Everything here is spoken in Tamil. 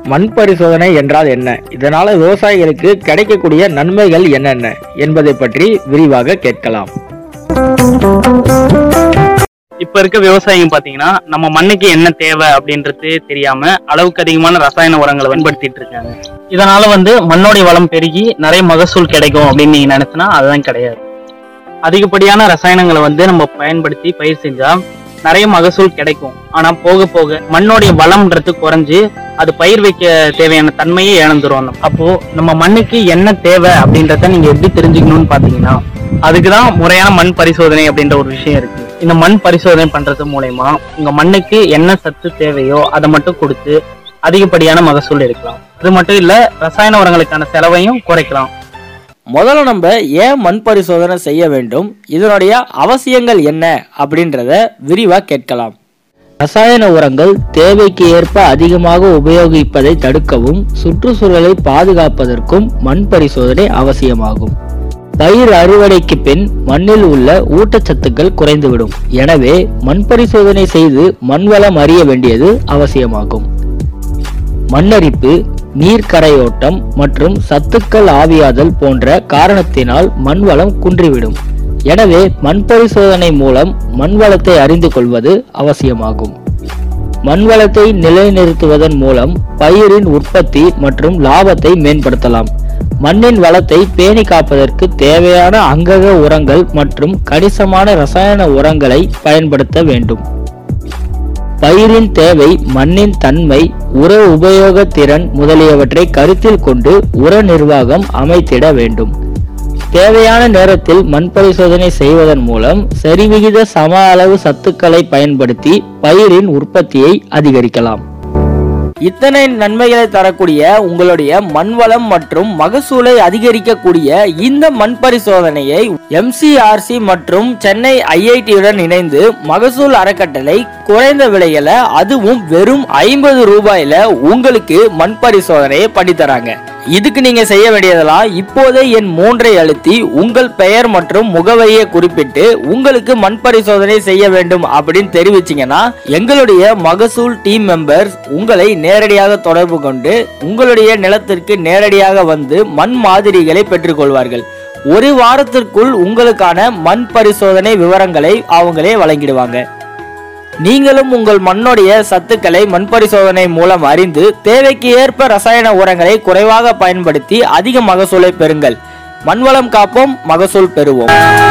மண் பரிசோதனை என்றால் என்ன இதனால விவசாயிகளுக்கு கிடைக்கக்கூடிய நன்மைகள் என்னென்ன என்பதை பற்றி விரிவாக கேட்கலாம் இப்ப இருக்க விவசாயிங்க பாத்தீங்கன்னா நம்ம மண்ணுக்கு என்ன தேவை அப்படின்றது தெரியாம அளவுக்கு அதிகமான ரசாயன உரங்களை பயன்படுத்திட்டு இருக்காங்க இதனால வந்து மண்ணோடைய வளம் பெருகி நிறைய மகசூல் கிடைக்கும் அப்படின்னு நீங்க நினைச்சுனா அதுதான் கிடையாது அதிகப்படியான ரசாயனங்களை வந்து நம்ம பயன்படுத்தி பயிர் செஞ்சா நிறைய மகசூல் கிடைக்கும் ஆனா போக போக மண்ணோடைய வளம்ன்றது குறைஞ்சு அது பயிர் வைக்க தேவையான தன்மையை இழந்துரும் அப்போ நம்ம மண்ணுக்கு என்ன தேவை அப்படின்றத நீங்க எப்படி தெரிஞ்சுக்கணும்னு பாத்தீங்கன்னா அதுக்குதான் முறையான மண் பரிசோதனை அப்படின்ற ஒரு விஷயம் இருக்கு இந்த மண் பரிசோதனை பண்றது மூலயமா உங்க மண்ணுக்கு என்ன சத்து தேவையோ அதை மட்டும் கொடுத்து அதிகப்படியான மகசூல் எடுக்கலாம் அது மட்டும் இல்ல ரசாயன உரங்களுக்கான செலவையும் குறைக்கலாம் முதல்ல நம்ம ஏன் மண் பரிசோதனை செய்ய வேண்டும் இதனுடைய அவசியங்கள் என்ன அப்படின்றத விரிவா கேட்கலாம் ரசாயன உரங்கள் தேவைக்கு ஏற்ப அதிகமாக உபயோகிப்பதை தடுக்கவும் சுற்றுச்சூழலை பாதுகாப்பதற்கும் மண் பரிசோதனை அவசியமாகும் பயிர் அறுவடைக்கு பின் மண்ணில் உள்ள ஊட்டச்சத்துக்கள் குறைந்துவிடும் எனவே மண் பரிசோதனை செய்து மண் வளம் அறிய வேண்டியது அவசியமாகும் மண்ணரிப்பு நீர் கரையோட்டம் மற்றும் சத்துக்கள் ஆவியாதல் போன்ற காரணத்தினால் மண் வளம் குன்றிவிடும் எனவே மண் பரிசோதனை மூலம் மண் வளத்தை அறிந்து கொள்வது அவசியமாகும் மண் வளத்தை நிலைநிறுத்துவதன் மூலம் பயிரின் உற்பத்தி மற்றும் லாபத்தை மேம்படுத்தலாம் மண்ணின் வளத்தை பேணி காப்பதற்கு தேவையான அங்கக உரங்கள் மற்றும் கணிசமான ரசாயன உரங்களை பயன்படுத்த வேண்டும் பயிரின் தேவை மண்ணின் தன்மை உர உபயோக திறன் முதலியவற்றை கருத்தில் கொண்டு உர நிர்வாகம் அமைத்திட வேண்டும் தேவையான நேரத்தில் மண் பரிசோதனை செய்வதன் மூலம் சரிவிகித சம அளவு சத்துக்களை பயன்படுத்தி பயிரின் உற்பத்தியை அதிகரிக்கலாம் இத்தனை நன்மைகளை தரக்கூடிய உங்களுடைய மண் வளம் மற்றும் மகசூலை அதிகரிக்கக்கூடிய இந்த மண் பரிசோதனையை எம்சிஆர்சி மற்றும் சென்னை ஐஐடியுடன் இணைந்து மகசூல் அறக்கட்டளை குறைந்த விலையில அதுவும் வெறும் ஐம்பது ரூபாயில உங்களுக்கு மண் பரிசோதனையை பண்ணி தராங்க இதுக்கு நீங்க செய்ய வேண்டியதெல்லாம் இப்போதே என் மூன்றை அழுத்தி உங்கள் பெயர் மற்றும் முகவரியை குறிப்பிட்டு உங்களுக்கு மண் பரிசோதனை செய்ய வேண்டும் அப்படின்னு தெரிவிச்சீங்கன்னா எங்களுடைய மகசூல் டீம் மெம்பர்ஸ் உங்களை நேரடியாக தொடர்பு கொண்டு உங்களுடைய நிலத்திற்கு நேரடியாக வந்து மண் மாதிரிகளை பெற்றுக்கொள்வார்கள் ஒரு வாரத்திற்குள் உங்களுக்கான மண் பரிசோதனை விவரங்களை அவங்களே வழங்கிடுவாங்க நீங்களும் உங்கள் மண்ணுடைய சத்துக்களை மண் பரிசோதனை மூலம் அறிந்து தேவைக்கு ஏற்ப ரசாயன உரங்களை குறைவாக பயன்படுத்தி அதிக மகசூலை பெறுங்கள் மண்வளம் காப்போம் மகசூல் பெறுவோம்